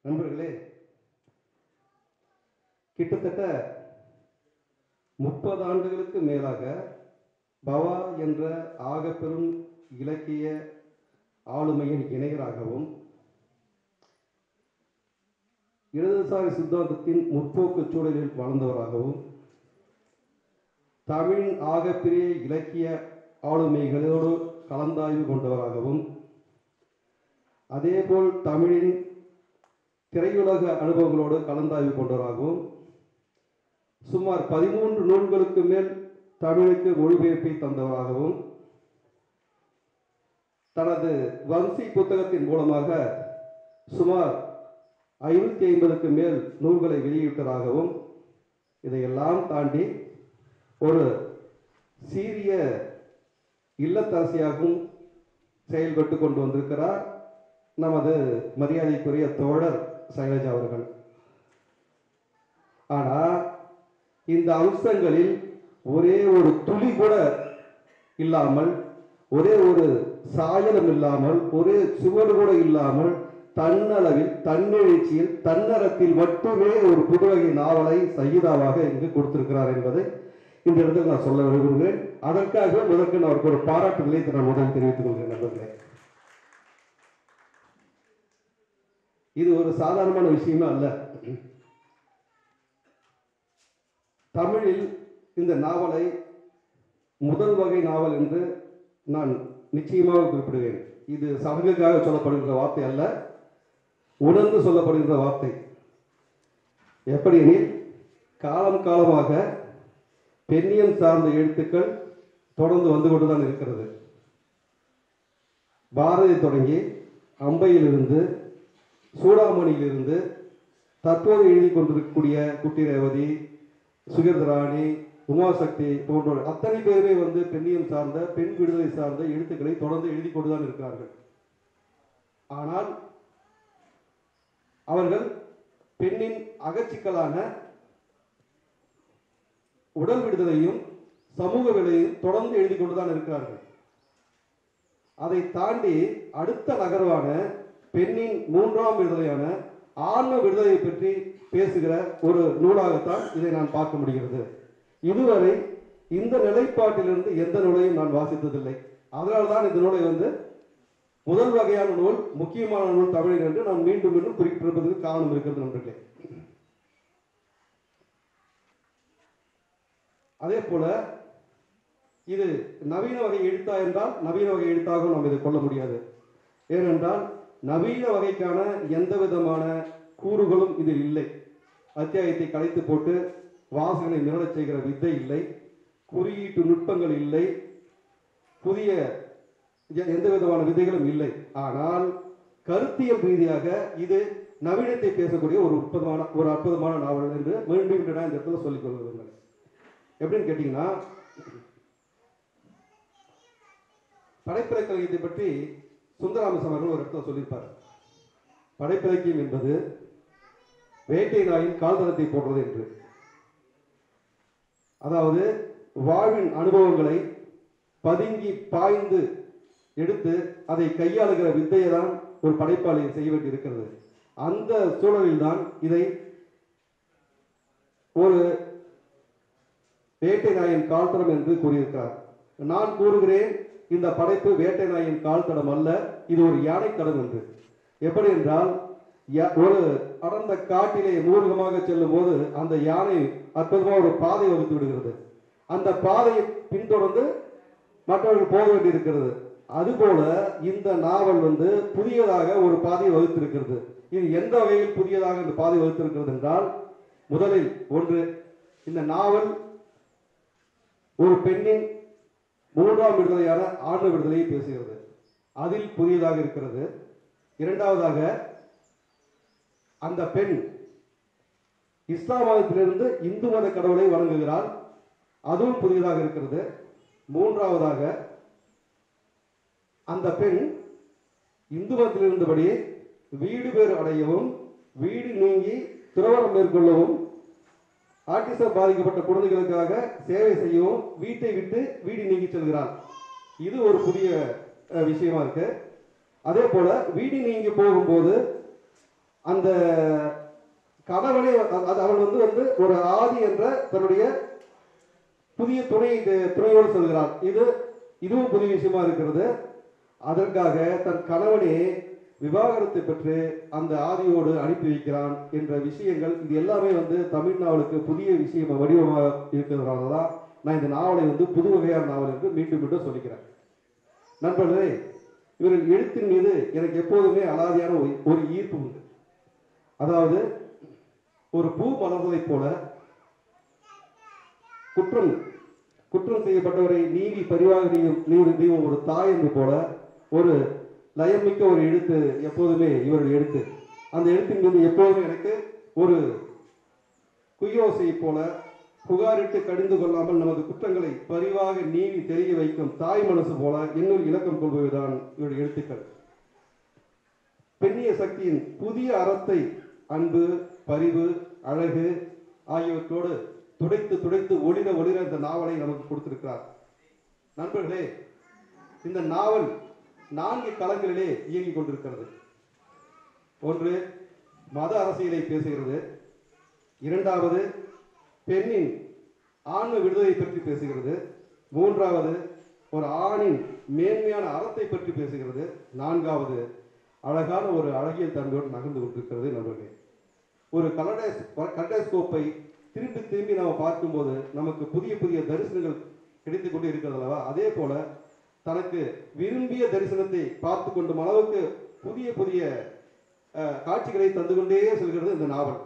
நண்பர்களே கிட்டத்தட்ட முப்பது ஆண்டுகளுக்கு மேலாக பவா என்ற ஆகப்பெரும் இலக்கிய ஆளுமையின் இணையராகவும் இடதுசாரி சித்தாந்தத்தின் முற்போக்கு சூழலில் வாழ்ந்தவராகவும் தமிழின் ஆகப்பெரிய இலக்கிய ஆளுமைகளோடு கலந்தாய்வு கொண்டவராகவும் அதேபோல் தமிழின் திரையுலக அனுபவங்களோடு கலந்தாய்வு கொண்டவராகவும் சுமார் பதிமூன்று நூல்களுக்கு மேல் தமிழுக்கு மொழிபெயர்ப்பை தந்தவராகவும் தனது வம்சி புத்தகத்தின் மூலமாக சுமார் ஐநூற்றி ஐம்பதுக்கு மேல் நூல்களை வெளியிட்டதாகவும் இதையெல்லாம் தாண்டி ஒரு சீரிய இல்லத்தரசியாகவும் செயல்பட்டு கொண்டு வந்திருக்கிறார் நமது மரியாதைக்குரிய தோழர் சைலஜா அவர்கள் ஆனா இந்த அம்சங்களில் ஒரே ஒரு துளி கூட இல்லாமல் ஒரே ஒரு சாயலம் இல்லாமல் ஒரே சுவடு கூட இல்லாமல் தன்னளவில் தன்னெழுச்சியில் தன்னரத்தில் மட்டுமே ஒரு புதுவகை நாவலை சகிதாவாக இங்கு கொடுத்திருக்கிறார் என்பதை இந்த இடத்தில் நான் சொல்ல விரும்புகிறேன் அதற்காக முதற்கு நான் அவருக்கு ஒரு பாராட்டுகளை நான் முதல் தெரிவித்துக் கொள்கிறேன் நண்பர்களே இது ஒரு சாதாரணமான விஷயமே அல்ல தமிழில் இந்த நாவலை முதல் வகை நாவல் என்று நான் நிச்சயமாக குறிப்பிடுவேன் இது சடங்குக்காக சொல்லப்படுகின்ற வார்த்தை அல்ல உணர்ந்து சொல்லப்படுகின்ற வார்த்தை எப்படி எனில் காலம் காலமாக பெண்ணியம் சார்ந்த எழுத்துக்கள் தொடர்ந்து வந்து கொண்டுதான் இருக்கிறது பாரதி தொடங்கி அம்பையிலிருந்து சூடாமணியிலிருந்து தற்போது எழுதி கொண்டிருக்கக்கூடிய குட்டி ரேவதி சுகர்தராணி உமாசக்தி போன்றோர் அத்தனை பேருமே வந்து பெண்ணியம் சார்ந்த பெண் விடுதலை சார்ந்த எழுத்துக்களை தொடர்ந்து எழுதி கொண்டுதான் இருக்கிறார்கள் ஆனால் அவர்கள் பெண்ணின் அகச்சிக்கலான உடல் விடுதலையும் சமூக விலையும் தொடர்ந்து எழுதி கொண்டுதான் இருக்கிறார்கள் அதை தாண்டி அடுத்த நகர்வான பெண்ணின் மூன்றாம் விடுதலையான ஆன்ம விடுதலையை பற்றி பேசுகிற ஒரு நூலாகத்தான் இதை நான் பார்க்க முடிகிறது இதுவரை இந்த நிலைப்பாட்டிலிருந்து எந்த நூலையும் நான் வாசித்ததில்லை அதனால்தான் இந்த நூலை வந்து முதல் வகையான நூல் முக்கியமான நூல் தமிழில் என்று நான் மீண்டும் மீண்டும் குறிப்பிட்டிருப்பதற்கு காரணம் இருக்கிறது நண்பர்களே அதே போல இது நவீன வகை எழுத்தா என்றால் நவீன வகை எழுத்தாக நாம் இதை கொள்ள முடியாது ஏனென்றால் நவீன வகைக்கான எந்த விதமான கூறுகளும் இதில் இல்லை அத்தியாயத்தை கலைத்து போட்டு வாசகனை நிரடச் செய்கிற வித்தை இல்லை குறியீட்டு நுட்பங்கள் இல்லை புதிய எ- எந்த விதமான விதைகளும் இல்லை ஆனால் கருத்தியல் ரீதியாக இது நவீனத்தை பேசக்கூடிய ஒரு அற்புதமான ஒரு அற்புதமான நாவல் என்று மீண்டும் மீண்டும் நான் இந்த இடத்துல சொல்லிக் கொள்ள விரும்புகிறேன் எப்படின்னு கேட்டீங்கன்னா படைப்பிலை கழகத்தை பற்றி சுந்தராமஸ் அவர்கள் ஒரு இடத்துல சொல்லியிருப்பார் படைப்பிலக்கியம் என்பது வேட்டை நாயின் கால்தளத்தை போன்றது என்று அதாவது வாழ்வின் அனுபவங்களை பதுங்கி பாய்ந்து எடுத்து அதை கையாளுகிற வித்தையை தான் ஒரு படைப்பாளி செய்ய வேண்டி இருக்கிறது அந்த சூழலில் தான் இதை ஒரு வேட்டை நாயின் கால்தடம் என்று கூறியிருக்கிறார் நான் கூறுகிறேன் இந்த படைப்பு வேட்டை நாயின் கால் தடம் அல்ல இது ஒரு யானை தடம் என்று எப்படி என்றால் யா- ஒரு அடர்ந்த காட்டிலே மூர்க்கமாக செல்லும் போது அந்த யானை அற்புதமாக ஒரு பாதை வகுத்து விடுகிறது அந்த பாதையை பின்தொடர்ந்து மற்றவர்கள் போக வேண்டியிருக்கிறது அதுபோல இந்த நாவல் வந்து புதியதாக ஒரு பாதையை வகுத்திருக்கிறது இது எந்த வகையில் புதியதாக இந்த பாதை வகுத்திருக்கிறது என்றால் முதலில் ஒன்று இந்த நாவல் ஒரு பெண்ணின் மூன்றாம் விடுதலையான ஆணவ விடுதலையை பேசுகிறது அதில் புதியதாக இருக்கிறது இரண்டாவதாக அந்த பெண் இஸ்லாம் மதத்திலிருந்து இந்து மத கடவுளை வணங்குகிறாள் அதுவும் புதியதாக இருக்கிறது மூன்றாவதாக அந்த பெண் இந்து மதத்தில் இருந்தபடி வீடு பேர் அடையவும் வீடு நீங்கி துறவரம் மேற்கொள்ளவும் ஆட்டிசம் பாதிக்கப்பட்ட குழந்தைகளுக்காக சேவை செய்யவும் வீட்டை விட்டு வீடு நீங்கி செல்கிறாள் இது ஒரு புதிய அஹ், விஷயமா இருக்கு அதே போல வீடு நீங்கி போகும்போது அந்த கணவனே அது அது அவள் வந்து வந்து ஒரு ஆதி என்ற தன்னுடைய புதிய துணை துணையோடு சொல்கிறாள் இது இதுவும் புதிய விஷயமா இருக்கிறது அதற்காக தன் கணவனே விவாகரத்தை பெற்று அந்த ஆதியோடு அனுப்பி வைக்கிறான் என்ற விஷயங்கள் இது எல்லாமே வந்து தமிழ் நாவலுக்கு புதிய விஷயம் வடிவமாக இருக்கிறதுனால தான் நான் இந்த நாவலை வந்து புது வகையான நாவல் என்று மீண்டும் மீண்டும் சொல்லிக்கிறேன் நண்பர்களே இவர்கள் எழுத்தின் மீது எனக்கு எப்போதுமே அலாதியான ஒரு ஒரு ஈர்ப்பு உண்டு அதாவது ஒரு பூ மலர்வதைப் போல குற்றம் குற்றம் செய்யப்பட்டவரை நீதி பரிவாக நீயும் நீதி நீயும் ஒரு தாய் என்று போல ஒரு லயமிக்க ஒரு எழுத்து எப்போதுமே இவர்கள் எழுத்து அந்த எழுத்தின் மீது எப்போதுமே எனக்கு ஒரு குயோசை போல புகாரிட்டு கடிந்து கொள்ளாமல் நமது குற்றங்களை பரிவாக நீவி தெரிய வைக்கும் தாய் மனசு போல இன்னும் இலக்கம் கொள்வதுதான் இவருடைய எழுத்துக்கள் பெண்ணிய சக்தியின் புதிய அறத்தை அன்பு பரிவு அழகு ஆகியவற்றோடு துடைத்து துடைத்து ஒளிர ஒளிர இந்த நாவலை நமக்கு கொடுத்திருக்கிறார் நண்பர்களே இந்த நாவல் நான்கு களங்களிலே இயங்கிக் கொண்டிருக்கிறது ஒன்று மத அரசியலை பேசுகிறது இரண்டாவது பெண்ணின் ஆன்ம விடுதலை பற்றி பேசுகிறது மூன்றாவது ஒரு ஆணின் மேன்மையான அறத்தை பற்றி பேசுகிறது நான்காவது அழகான ஒரு அழகியல் தன்மையோடு நகர்ந்து கொண்டிருக்கிறது நண்பர்களே ஒரு கலடேஸ் கலடேஸ்கோப்பை திரும்பி திரும்பி நாம் பார்க்கும்போது நமக்கு புதிய புதிய தரிசனங்கள் கிடைத்துக் கொண்டு இருக்கிறது அல்லவா அதே போல தனக்கு விரும்பிய தரிசனத்தை பார்த்து கொண்டும் அளவுக்கு புதிய புதிய அஹ், காட்சிகளை தந்து கொண்டே செல்கிறது இந்த நாவல்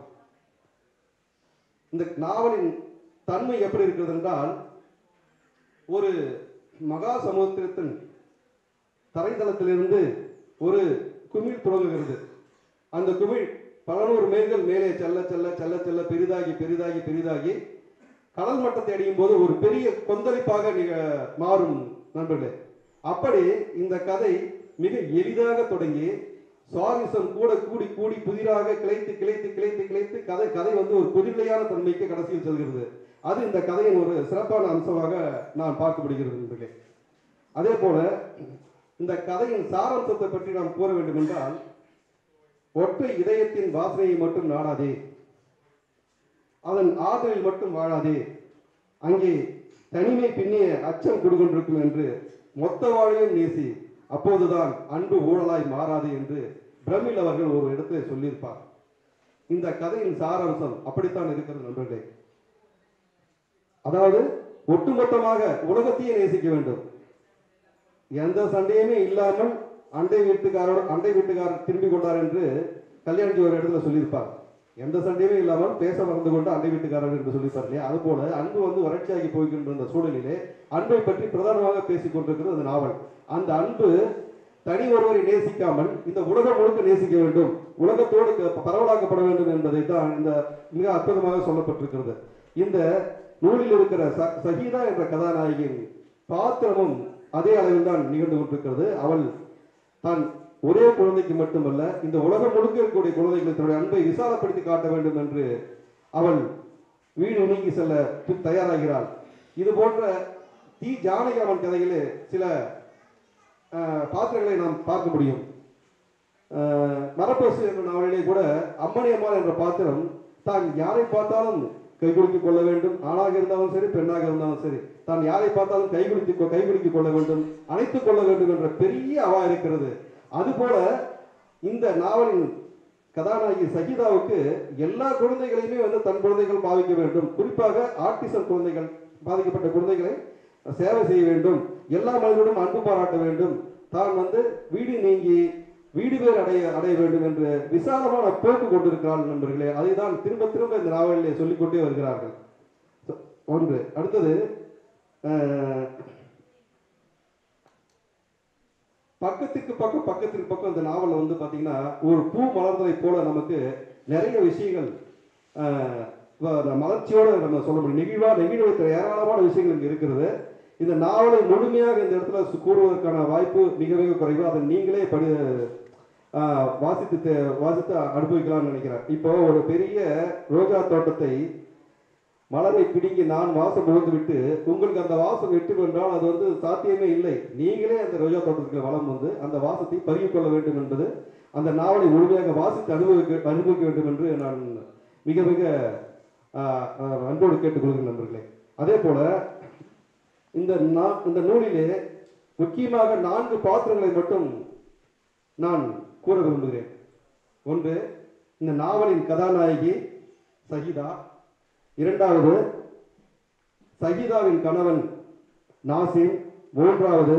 இந்த நாவலின் தன்மை எப்படி இருக்கிறது என்றால் ஒரு மகா சமுத்திரத்தின் தரைத்தளத்திலிருந்து ஒரு குமிழ் தொடங்குகிறது அந்த குமிழ் பல நூறு மைல்கள் மேலே செல்ல செல்ல செல்ல செல்ல பெரிதாகி பெரிதாகி பெரிதாகி கடல் மட்டத்தை அடையும் போது ஒரு பெரிய கொந்தளிப்பாக நிக மாறும் நண்பர்களே அப்படி இந்த கதை மிக எளிதாக தொடங்கி சுவாரஸ்யம் கூட கூடி கூடி புதிராக கிளைத்து கிளைத்து கிளைத்து கிளைத்து கதை கதை வந்து ஒரு புதிர்லையான தன்மைக்கு கடைசியில் செல்கிறது அது இந்த கதையின் ஒரு சிறப்பான அம்சமாக நான் பார்க்கப்படுகிறது நண்பர்களே அதே போல இந்த கதையின் சாராம்சத்தை பற்றி நாம் கூற வேண்டும் என்றால் ஒற்றை இதயத்தின் வாசனையை மட்டும் நாடாதே அதன் ஆதலில் மட்டும் வாழாதே அங்கே தனிமை பின்னிய அச்சம் குடிகொண்டிருக்கும் என்று மொத்த வாழையும் நேசி அப்போதுதான் அன்பு ஊழலாய் மாறாது என்று பிரமிழ் அவர்கள் ஒரு இடத்தில் சொல்லியிருப்பார் இந்த கதையின் சாராம்சம் அப்படித்தான் இருக்கிறது நண்பர்களே அதாவது ஒட்டுமொத்தமாக உலகத்தையே நேசிக்க வேண்டும் எந்த சண்டையுமே இல்லாமல் அண்டை வீட்டுக்காரோட அண்டை வீட்டுக்காரர் திரும்பி கொண்டார் என்று கல்யாணிஜி ஒரு இடத்துல சொல்லியிருப்பார் எந்த சண்டையுமே இல்லாமல் பேச மறந்து கொண்டு அண்டை வீட்டுக்காரர் என்று சொல்லியிருப்பார் இல்லையா அது போல அன்பு வந்து வறட்சியாகி போய்கின்ற அந்த சூழலிலே அன்பை பற்றி பிரதானமாக பேசிக் கொண்டிருக்கிறது அந்த நாவல் அந்த அன்பு தனி ஒருவரை நேசிக்காமல் இந்த உலகம் முழுக்க நேசிக்க வேண்டும் உலகத்தோடு க- பரவலாக்கப்பட வேண்டும் என்பதை தான் இந்த மிக அற்புதமாக சொல்லப்பட்டிருக்கிறது இந்த நூலில் இருக்கிற ச- சஹீதா என்ற கதாநாயகியின் பாத்திரமும் அதே அளவில் தான் நிகழ்ந்து கொண்டிருக்கிறது அவள் தான் ஒரே குழந்தைக்கு மட்டுமல்ல இந்த உலகம் முழுக்க இருக்கக்கூடிய குழந்தைகளை தன்னுடைய அன்பை விசாலப்படுத்தி காட்ட வேண்டும் என்று அவள் வீடு நீங்கி செல்ல தி- தயாராகிறாள் இது போன்ற தி ஜானகிராமன் கதையிலே சில அஹ், பாத்திரங்களை நாம் பார்க்க முடியும் அஹ், மரப்பசு என்ற நாவலிலே கூட அம்மணி அம்மாள் என்ற பாத்திரம் தான் யாரை பார்த்தாலும் கைகுலுக்கிக் கொள்ள வேண்டும் ஆணாக இருந்தாலும் சரி பெண்ணாக இருந்தாலும் சரி தான் யாரை பார்த்தாலும் கைகுலுக்கி கொ- கைகுலுக்கிக் கொள்ள வேண்டும் அணைத்துக் கொள்ள வேண்டும் என்ற பெரிய அவா இருக்கிறது அதுபோல இந்த நாவலின் கதாநாயகி சகிதாவுக்கு எல்லா குழந்தைகளையுமே வந்து தன் குழந்தைகள் பாவிக்க வேண்டும் குறிப்பாக ஆர்டிசம் குழந்தைகள் பாதிக்கப்பட்ட குழந்தைகளை சேவை செய்ய வேண்டும் எல்லா மனிதனும் அன்பு பாராட்ட வேண்டும் தான் வந்து வீடு நீங்கி வீடு பேர் அடைய அடைய வேண்டும் என்று விசாலமான போக்கு கொண்டிருக்கிறாள் நண்பர்களே அதை தான் திரும்ப திரும்ப இந்த நாவலிலே சொல்லிக்கொண்டே வருகிறார்கள் So, ஒன்று அடுத்தது அஹ், பக்கத்துக்கு பக்கம் பக்கத்துக்கு பக்கம் இந்த நாவல் வந்து பாத்தீங்கன்னா ஒரு பூ மலர்ந்ததை போல நமக்கு நிறைய விஷயங்கள் ஆஹ், வ- மலர்ச்சியோட நம்ம சொல்ல முடியும் நெகிழ்வா நெகிழ வைக்கிற ஏராளமான விஷயங்கள் இங்க இருக்கிறது இந்த நாவலை முழுமையாக இந்த இடத்துல சு- கூறுவதற்கான வாய்ப்பு மிக மிக குறைவு அதை நீங்களே படி ஆஹ், வாசித்து தே- வாசித்து அனுபவிக்கலாம்னு நினைக்கிறேன் இப்போ ஒரு பெரிய ரோஜா தோட்டத்தை மலரை பிடுங்கி நான் வாசம் முகந்து விட்டு உங்களுக்கு அந்த வாசம் எட்டு என்றால் அது வந்து சாத்தியமே இல்லை நீங்களே அந்த ரோஜா தோட்டத்துக்கு வளம் வந்து அந்த வாசத்தை பருகிக் கொள்ள வேண்டும் என்பது அந்த நாவலை முழுமையாக வாசித்து அனுபவிக்க அனுபவிக்க வேண்டும் என்று நான் மிக மிக ஆஹ், ஆஹ், அன்போடு கேட்டுக்கொள்கிறேன் நண்பர்களே அதே போல இந்த நா- இந்த நூலிலே முக்கியமாக நான்கு பாத்திரங்களை மட்டும் நான் கூற விரும்புகிறேன் ஒன்று இந்த நாவலின் கதாநாயகி சகிதா இரண்டாவது சகிதாவின் கணவன் நாசிம் மூன்றாவது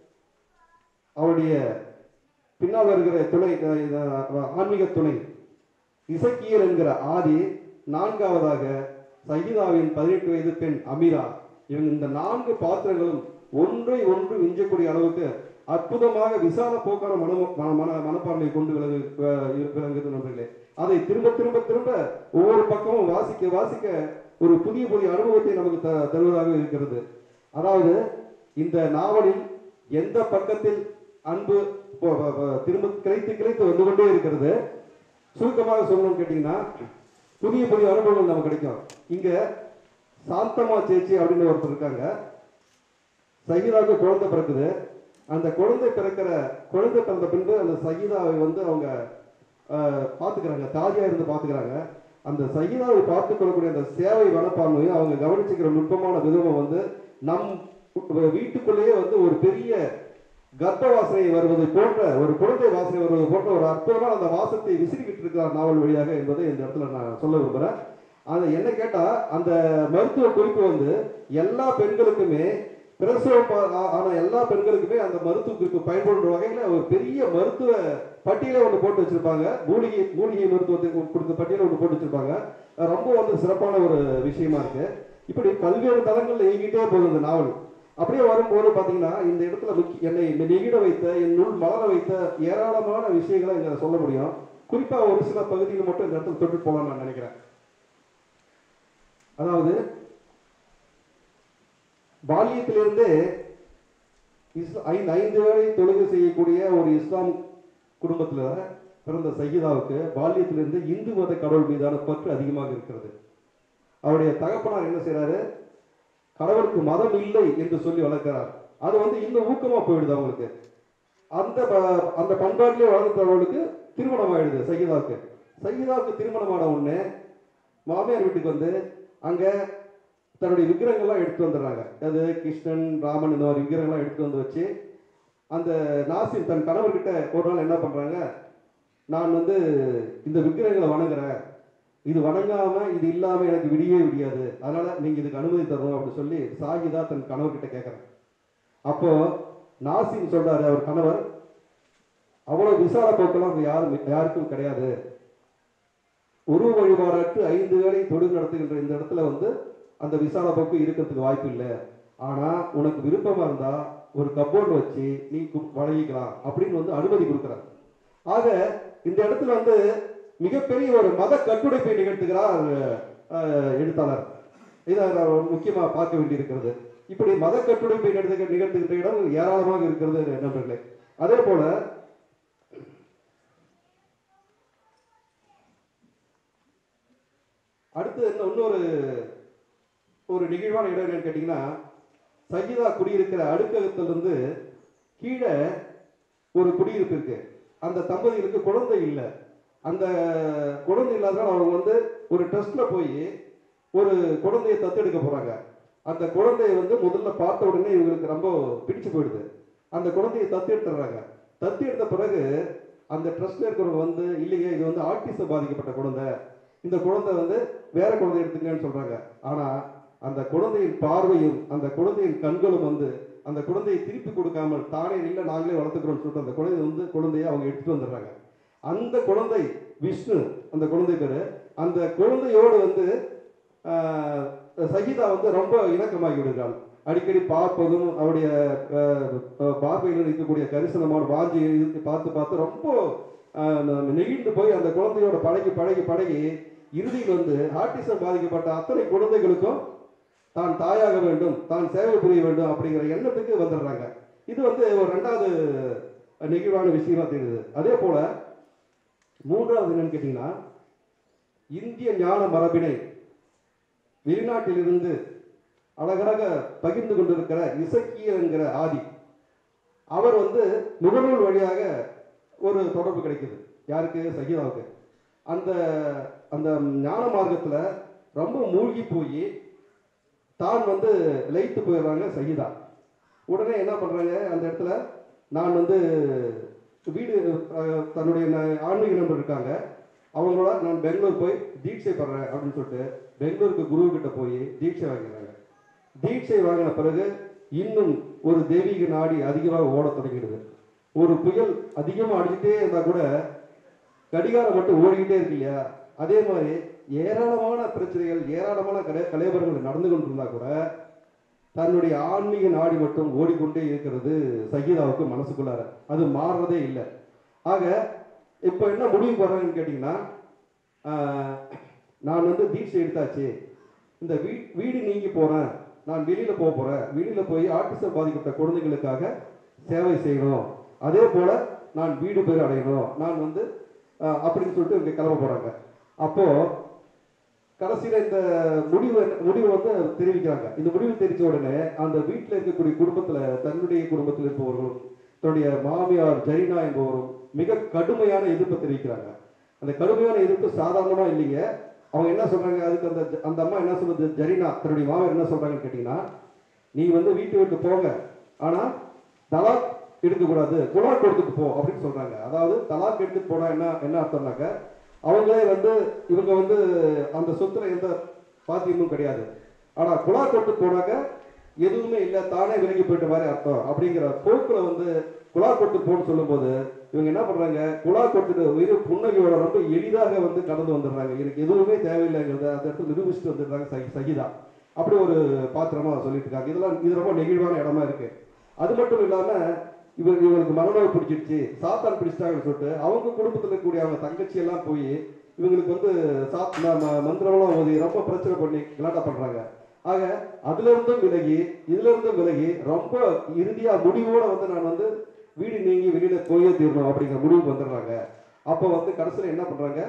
அவருடைய பின்னால் வருகிற துணை அஹ், அஹ், ஆன்மீக துணை இசக்கியல் என்கிற ஆதி நான்காவதாக சகிதாவின் பதினெட்டு வயது பெண் அமீரா இவங்க இந்த நான்கு பாத்திரங்களும் ஒன்றை ஒன்று விஞ்சக்கூடிய அளவுக்கு அற்புதமாக விசால போக்கான மன மன- மன மனப்பான்மை கொண்டு விளங்கு அஹ் விளங்குது நண்பர்களே அதை திரும்ப திரும்ப திரும்ப ஒவ்வொரு பக்கமும் வாசிக்க வாசிக்க ஒரு புதிய புதிய அனுபவத்தை நமக்கு த- தருவதாக இருக்கிறது அதாவது இந்த நாவலில் எந்த பக்கத்தில் அன்பு போ- போ- போ- திரும்ப கிளைத்து கிளைத்து வந்து கொண்டே இருக்கிறது சுருக்கமாக சொல்லணும்னு கேட்டீங்கன்னா புதிய புதிய அனுபவங்கள் நமக்கு கிடைக்கும் இங்க சாந்தமா சேச்சி அப்படின்னு ஒருத்தர் இருக்காங்க சகிதாவுக்கு குழந்தை பிறக்குது அந்த குழந்தை பிறக்கிற குழந்தை பிறந்த பின்பு அந்த சகிதாவை வந்து அவங்க ஆஹ், பார்த்துக்கிறாங்க தாதியா இருந்து பார்த்துக்கிறாங்க அந்த சகிதாவை பார்த்து கொள்ளக்கூடிய அந்த சேவை மனப்பான்மையும் அவங்க கவனிச்சுக்கிற நுட்பமான விதமும் வந்து நம் வீட்டுக்குள்ளேயே வந்து ஒரு பெரிய கர்ப்ப வாசனை வருவது போன்ற ஒரு குழந்தை வாசனை வருவது போன்ற ஒரு அற்புதமான அந்த வாசத்தை விசிறிக்கிட்டு இருக்கிறார் நாவல் வழியாக என்பதை இந்த இடத்துல நான் சொல்ல விரும்புகிறேன் அது என்ன கேட்டா அந்த மருத்துவ குறிப்பு வந்து எல்லா பெண்களுக்குமே பிரசவம் பா- ஆ- ஆன எல்லா பெண்களுக்குமே அந்த மருத்துவ குறிப்பு பயன்படுற வகையில ஒரு பெரிய மருத்துவ பட்டியலே ஒன்று போட்டு வச்சிருப்பாங்க மூலிகை மூலிகை மருத்துவத்தை கொடுத்த பட்டியலை ஒன்று போட்டு வச்சிருப்பாங்க அது ரொம்ப வந்து சிறப்பான ஒரு விஷயமா இருக்கு இப்படி பல்வேறு தளங்கள்ல இயங்கிட்டே போகுது இந்த நாவல் அப்படியே வரும்போது பாத்தீங்கன்னா இந்த இடத்துல முக்கிய என்னை நெகிட வைத்த என் நுள் மலர வைத்த ஏராளமான விஷயங்களை இங்க சொல்ல முடியும் குறிப்பா ஒரு சில பகுதிகள் மட்டும் இந்த இடத்துல தொட்டு போகலாம்னு நான் நினைக்கிறேன் அதாவது பால்யத்திலிருந்தே இஸ்லா- ஐந்து ஐந்து வேளை தொழுகை செய்யக்கூடிய ஒரு இஸ்லாம் குடும்பத்துல பிறந்த சையதாவுக்கு பால்யத்திலிருந்து இந்து மத கடவுள் மீதான பற்று அதிகமாக இருக்கிறது அவருடைய தகப்பனார் என்ன செய்றாரு கடவுளுக்கு மதம் இல்லை என்று சொல்லி வளர்க்கிறார் அது வந்து இன்னும் ஊக்கமா போயிடுது அவங்களுக்கு அந்த ப- அந்த பண்பாட்டிலே வளர்ந்தவர்களுக்கு திருமணம் ஆயிடுது சையதாவுக்கு சையதாவுக்கு திருமணமான உடனே மாமியார் வீட்டுக்கு வந்து அங்க தன்னுடைய விக்கிரகங்கள்லாம் எடுத்து வந்துடுறாங்க அது கிருஷ்ணன் ராமன் இந்த மாதிரி விக்கிரகங்கள்லாம் எடுத்து வந்து வச்சு அந்த நாசிம் தன் கணவர்கிட்ட ஒரு நாள் என்ன பண்றாங்க நான் வந்து இந்த விக்கிரகங்களை வணங்குறேன் இது வணங்காம இது இல்லாம எனக்கு விடியவே விடியாது அதனால நீங்க இதுக்கு அனுமதி தரணும் அப்படின்னு சொல்லி சாகிதா தன் கணவர்கிட்ட கேட்கறேன் அப்போ நாசிம் சொல்றாரு அவர் கணவர் அவ்வளவு விசால போக்கெல்லாம் அங்க யாரும் யாருக்கும் கிடையாது உருவ வழிபாடற்று ஐந்து வேளை தொழில் நடத்துகின்ற இந்த இடத்துல வந்து அந்த விசால போக்கு இருக்கிறதுக்கு வாய்ப்பு இல்லை ஆனா உனக்கு விருப்பமா இருந்தா ஒரு கப்போர்டு வச்சு நீ கு- வழங்கிக்கலாம் அப்படின்னு வந்து அனுமதி கொடுக்குறார் ஆக இந்த இடத்துல வந்து மிகப்பெரிய ஒரு மத கட்டுடைப்பை நிகழ்த்துகிறார் அஹ், எழுத்தாளர் இதை நான் முக்கியமா பார்க்க வேண்டியிருக்கிறது இப்படி மத கட்டுடைப்பை நிகழ்த்து நிகழ்த்துகின்ற இடம் ஏராளமாக இருக்கிறது நண்பர்களே அதே போல அடுத்து என்ன இன்னொரு ஒரு நெகிழ்வான இடம் என்னன்னு கேட்டீங்கன்னா சகிதா குடியிருக்கிற அடுக்ககத்திலிருந்து கீழே ஒரு குடியிருப்பு இருக்கு அந்த தம்பதிகளுக்கு குழந்தை இல்லை அந்த குழந்தை இல்லாதனால அவங்க வந்து ஒரு ட்ரஸ்ட்ல போய் ஒரு குழந்தையை தத்தெடுக்க போறாங்க அந்த குழந்தையை வந்து முதல்ல பார்த்த உடனே இவங்களுக்கு ரொம்ப பிடிச்சு போயிடுது அந்த குழந்தையை தத்து எடுத்துடுறாங்க தத்து எடுத்த பிறகு அந்த ட்ரஸ்ட்ல இருக்கிறவங்க வந்து இல்லைங்க இது வந்து ஆட்டிசம் பாதிக்கப்பட்ட குழந்தை இந்த குழந்தை வந்து வேற குழந்தை எடுத்துக்கங்கன்னு சொல்றாங்க ஆனா அந்த குழந்தையின் பார்வையும் அந்த குழந்தையின் கண்களும் வந்து அந்த குழந்தையை திருப்பி கொடுக்காமல் தானே இல்லை நாங்களே வளர்த்துக்கிறோம்னு சொல்லிட்டு அந்த குழந்தை வந்து குழந்தையை அவங்க எடுத்துட்டு வந்துடுறாங்க அந்த குழந்தை விஷ்ணு அந்த குழந்தை பேரு அந்த குழந்தையோடு வந்து ஆஹ், சகிதா வந்து ரொம்ப இணக்கமாகி விடுகிறாள் அடிக்கடி பார்ப்பதும் அவருடைய ஆஹ், ஆஹ், பார்வையில் இருக்கக்கூடிய கரிசனமான வாஞ்சி பார்த்து பார்த்து ரொம்ப ஆஹ், நெகிழ்ந்து போய் அந்த குழந்தையோட பழகி பழகி பழகி இறுதியில் வந்து ஆட்டிசம் பாதிக்கப்பட்ட அத்தனை குழந்தைகளுக்கும் தான் தாயாக வேண்டும் தான் சேவை புரிய வேண்டும் அப்படிங்கிற எண்ணத்துக்கு வந்துடுறாங்க இது வந்து ஒரு ரெண்டாவது நெகிழ்வான விஷயமா தெரியுது அதே போல மூன்றாவது என்னன்னு கேட்டீங்கன்னா இந்திய ஞான மரபினை வெளிநாட்டிலிருந்து அழகாக பகிர்ந்து கொண்டிருக்கிற இசக்கியல் என்கிற ஆதி அவர் வந்து முகநூல் வழியாக ஒரு தொடர்பு கிடைக்குது யாருக்கு சகிதாவுக்கு அந்த அந்த ஞான மார்க்கத்துல ரொம்ப மூழ்கி போய் தான் வந்து லயித்து போயிடுறாங்க சகிதா உடனே என்ன பண்றாங்க அந்த இடத்துல நான் வந்து வீடு அஹ், தன்னுடைய ந- ஆன்மீக நண்பர் இருக்காங்க அவங்களோட நான் பெங்களூர் போய் தீட்சை பெறேன் அப்படின்னு சொல்லிட்டு பெங்களூருக்கு குரு கிட்ட போய் தீட்சை வாங்கினாங்க தீட்சை வாங்கின பிறகு இன்னும் ஒரு தெய்வீக நாடி அதிகமாக ஓடத் தொடங்கிடுது ஒரு புயல் அதிகமாக அடிச்சுட்டே இருந்தா கூட கடிகாரம் மட்டும் ஓடிக்கிட்டே இருக்கு இல்லையா அதே மாதிரி ஏராளமான பிரச்சனைகள் ஏராளமான கலை கலைவரங்கள் நடந்து கொண்டிருந்தா கூட தன்னுடைய ஆன்மீக நாடி மட்டும் ஓடிக்கொண்டே இருக்கிறது சகீதாவுக்கு மனசுக்குள்ளார அது மாறுறதே இல்லை ஆக இப்போ என்ன முடிவு போடுறாங்கன்னு கேட்டிங்கன்னா ஆஹ், நான் வந்து தீட்சை எடுத்தாச்சு இந்த வீ வீடு நீங்கி போகிறேன் நான் வெளியில் போக போகிறேன் வெளியில் போய் ஆர்டிசம் பாதிக்கப்பட்ட குழந்தைகளுக்காக சேவை செய்யணும் அதே போல் நான் வீடு பேர் அடையணும் நான் வந்து ஆஹ், அப்படின்னு சொல்லிட்டு இங்கே கிளம்ப போகிறாங்க அப்போது கடைசியில் இந்த முடிவு என்ன- முடிவு வந்து தெரிவிக்கிறாங்க இந்த முடிவு தெரிவித்த உடனே அந்த வீட்டில் இருக்கக்கூடிய குடும்பத்தில் தன்னுடைய குடும்பத்தில் இருப்பவர்களும் தன்னுடைய மாமியார் ஜெரினா என்பவரும் மிக கடுமையான எதிர்ப்பை தெரிவிக்கிறாங்க அந்த கடுமையான எதிர்ப்பு சாதாரணமா இல்லைங்க அவங்க என்ன சொல்றாங்க அதுக்கு அந்த ஜ- அந்த அம்மா என்ன சொல்றது ஜெரினா தன்னுடைய மாமியார் என்ன சொல்றாங்கன்னு கேட்டீங்கன்னா நீ வந்து வீட்டு விட்டு போங்க ஆனா தலாக் எடுக்கக்கூடாது குலாக் கொடுத்துட்டு போ அப்படின்னு சொல்றாங்க அதாவது தலாக் எடுத்துட்டு போனா என்ன என்ன அர்த்தம்னாக்க அவங்களே வந்து இவங்க வந்து அந்த சொத்துல எந்த பாத்தியமும் கிடையாது ஆனா குலா கொண்டு போனாக்க எதுவுமே இல்லை தானே விலகி போயிட்ட மாதிரி அர்த்தம் அப்படிங்கிற போக்குல வந்து குலா கொட்டு போன்னு சொல்லும்போது இவங்க என்ன பண்றாங்க குலா கொட்டுட்டு வெறு புன்னகையோட ரொம்ப எளிதாக வந்து கடந்து வந்துடுறாங்க எனக்கு எதுவுமே தேவையில்லைங்கிறத அந்த இடத்துல நிரூபிச்சுட்டு வந்துடுறாங்க சகி சகிதா அப்படி ஒரு பாத்திரமா சொல்லிட்டு இருக்காங்க இதெல்லாம் இது ரொம்ப நெகிழ்வான இடமா இருக்கு அது மட்டும் இல்லாம இவர் இவங்களுக்கு மனநோய் பிடிச்சிருச்சு சாத்தான் பிடிச்சிட்டாங்கன்னு சொல்லிட்டு அவங்க குடும்பத்தில் இருக்கக்கூடிய அவங்க தங்கச்சி எல்லாம் போய் இவங்களுக்கு வந்து சாத் ம- ம- மந்திரம்லாம் ஓதி ரொம்ப பிரச்சனை பண்ணி கலாட்டா பண்றாங்க ஆக அதுல இருந்தும் விலகி இதுல இருந்தும் விலகி ரொம்ப இறுதியா முடிவோட வந்து நான் வந்து வீடு நீங்கி வெளியில போயே தீரணும் அப்படிங்கிற முடிவுக்கு வந்துடுறாங்க அப்போ வந்து கடைசியில் என்ன பண்றாங்க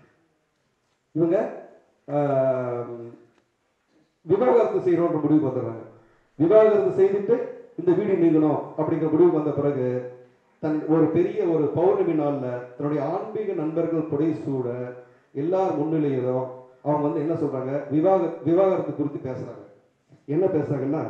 இவங்க ஆஹ், விவாகரத்து செய்யணும்ன்ற முடிவுக்கு வந்துடுறாங்க விவாகரத்து செய்துட்டு இந்த வீடு நீங்கணும் அப்படிங்கிற முடிவுக்கு வந்த பிறகு தன் ஒரு பெரிய ஒரு பௌர்ணமி நாள்ல தன்னுடைய ஆன்மீக நண்பர்கள் புடை சூட எல்லார் முன்னிலையிலும் அவங்க வந்து என்ன சொல்றாங்க விவாக விவாகரத்து குறித்து பேசுறாங்க என்ன பேசுறாங்கன்னா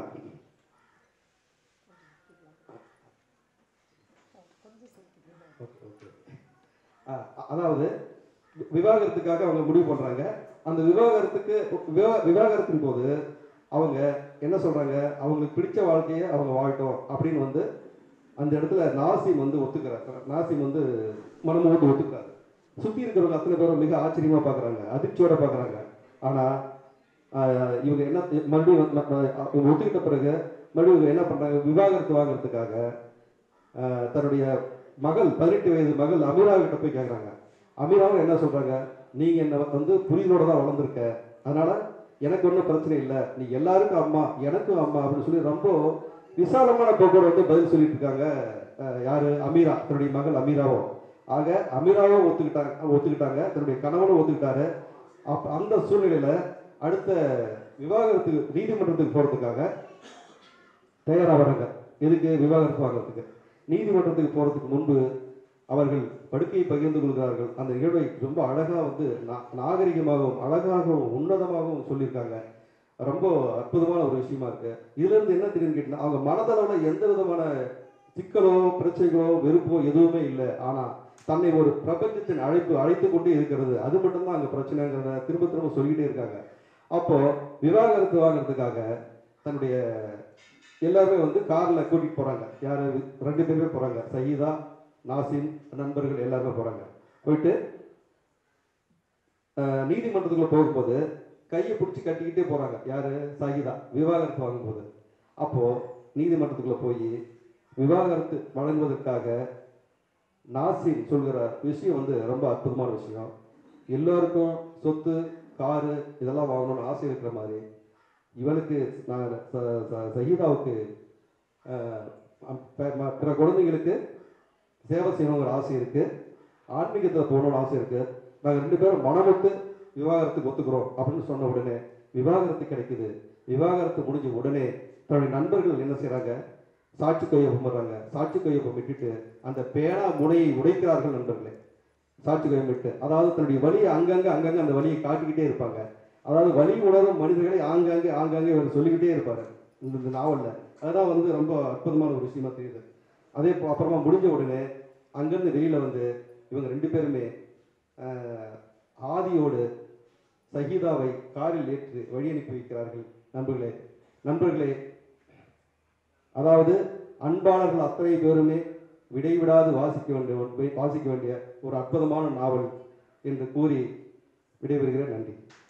Okay, okay. ஆ, அதாவது வி- விவாகரத்துக்காக அவங்க முடிவு பண்றாங்க அந்த விவாகரத்துக்கு விவா- விவாகரத்தின் போது அவங்க என்ன சொல்றாங்க அவங்களுக்கு பிடிச்ச வாழ்க்கையை அவங்க வாழட்டும் அப்படின்னு வந்து அந்த இடத்துல நாசிம் வந்து ஒத்துக்கிறார் நாசிம் வந்து மனம் வந்து ஒத்துக்கிறாரு சுத்தி இருக்கிறவங்க அத்தனை பேரும் மிக ஆச்சரியமா பார்க்கறாங்க அதிர்ச்சியோட பார்க்கறாங்க ஆனா ஆஹ், இவங்க என்ன மறுபடியும் வந்து ம- ம- இவங்க ஒத்துக்கிட்ட பிறகு மறுபடியும் இவங்க என்ன பண்றாங்க விவாகரத்து வாங்குறதுக்காக ஆஹ், தன்னுடைய மகள் பதினெட்டு வயது மகள் அமீரா கிட்ட போய் கேட்குறாங்க அமீராவும் என்ன சொல்றாங்க நீங்க என்ன வந்து புரிதலோட தான் வளர்ந்துருக்க அதனால எனக்கு ஒன்றும் பிரச்சனை இல்லை நீ எல்லாருக்கும் அம்மா எனக்கும் அம்மா அப்படின்னு சொல்லி ரொம்ப விசாலமான போக்கோட வந்து பதில் சொல்லிட்டு இருக்காங்க அஹ், யாரு அமீரா தன்னுடைய மகள் அமீராவும் ஆக அமீராவும் ஒத்துக்கிட்டாங்க ஒத்துக்கிட்டாங்க தன்னுடைய கணவனும் ஒத்துக்கிட்டாரு அப்ப அந்த சூழ்நிலையில அடுத்த விவாகரத்துக்கு நீதிமன்றத்துக்கு போறதுக்காக தயாராகிறாங்க எதுக்கு விவாகரத்து வாங்குறதுக்கு நீதிமன்றத்துக்கு போறதுக்கு முன்பு அவர்கள் படுக்கையை பகிர்ந்து கொள்கிறார்கள் அந்த நிகழ்வை ரொம்ப அழகா வந்து நா- நாகரிகமாகவும் அழகாகவும் உன்னதமாகவும் சொல்லியிருக்காங்க ரொம்ப அற்புதமான ஒரு விஷயமா இருக்கு இதுல இருந்து என்ன தெரியும்னு கேட்டீங்கன்னா அவங்க மனதளவுல எந்த விதமான சிக்கலோ பிரச்சனைகளோ வெறுப்போ எதுவுமே இல்லை ஆனா தன்னை ஒரு பிரபஞ்சத்தின் அழைப்பு அழைத்து கொண்டே இருக்கிறது அது மட்டும்தான் அங்க பிரச்சனைங்கிறத திரும்ப திரும்ப சொல்லிக்கிட்டே இருக்காங்க அப்போ விவாகரத்து வாங்குறதுக்காக தன்னுடைய எல்லாருமே வந்து கார்ல கூட்டிட்டு போறாங்க யாரு ரெண்டு பேருமே போறாங்க சஹீதா நாசிம் நண்பர்கள் எல்லாருமே போறாங்க போயிட்டு அஹ், நீதிமன்றத்துக்குள்ள போகும்போது கையை பிடிச்சி கட்டிக்கிட்டே போறாங்க யாரு சஹீதா விவாகரத்து வாங்கும்போது அப்போ நீதிமன்றத்துக்குள்ள போய் விவாகரத்து வழங்குவதற்காக நாசிம் சொல்கிற விஷயம் வந்து ரொம்ப அற்புதமான விஷயம் எல்லோருக்கும் சொத்து காரு இதெல்லாம் வாங்கணும்னு ஆசை இருக்கிற மாதிரி இவளுக்கு நான் ச- ச- சஹீதாவுக்கு அஹ், அம்- ப- ம- பிற குழந்தைங்களுக்கு சேவை செய்யணுங்கிற ஆசை இருக்கு ஆன்மீகத்தில் போகணும்னு ஆசை இருக்கு நாங்கள் ரெண்டு பேரும் மனமொட்டு விவாகரத்துக்கு ஒத்துக்கிறோம் அப்படின்னு சொன்ன உடனே விவாகரத்து கிடைக்குது விவாகரத்து முடிஞ்ச உடனே தன்னுடைய நண்பர்கள் என்ன செய்றாங்க சாட்சி கையொப்பம் போடுறாங்க சாட்சி கையொப்பம் விட்டுட்டு அந்த பேனா முனையை உடைக்கிறார்கள் நண்பர்களே சாட்சி கையம் விட்டு அதாவது தன்னுடைய வழியை அங்கங்க அங்கங்க அந்த வழியை காட்டிக்கிட்டே இருப்பாங்க அதாவது வழி உணரும் மனிதர்களை ஆங்காங்கே ஆங்காங்கே இவர் சொல்லிக்கிட்டே இருப்பாரு இந்த இந்த நாவல்ல அதுதான் வந்து ரொம்ப அற்புதமான ஒரு விஷயமா தெரியுது அதே போ- அப்புறமா முடிஞ்ச உடனே அங்கிருந்து வெளியில வந்து இவங்க ரெண்டு பேருமே ஆஹ், ஆதியோடு சஹீதாவை காரில் ஏற்றி வழி அனுப்பி வைக்கிறார்கள் நண்பர்களே நண்பர்களே அதாவது அன்பாளர்கள் அத்தனை பேருமே விடைவிடாது வாசிக்க வேண்டிய வாசிக்க வேண்டிய ஒரு அற்புதமான நாவல் என்று கூறி விடைபெறுகிறேன் நன்றி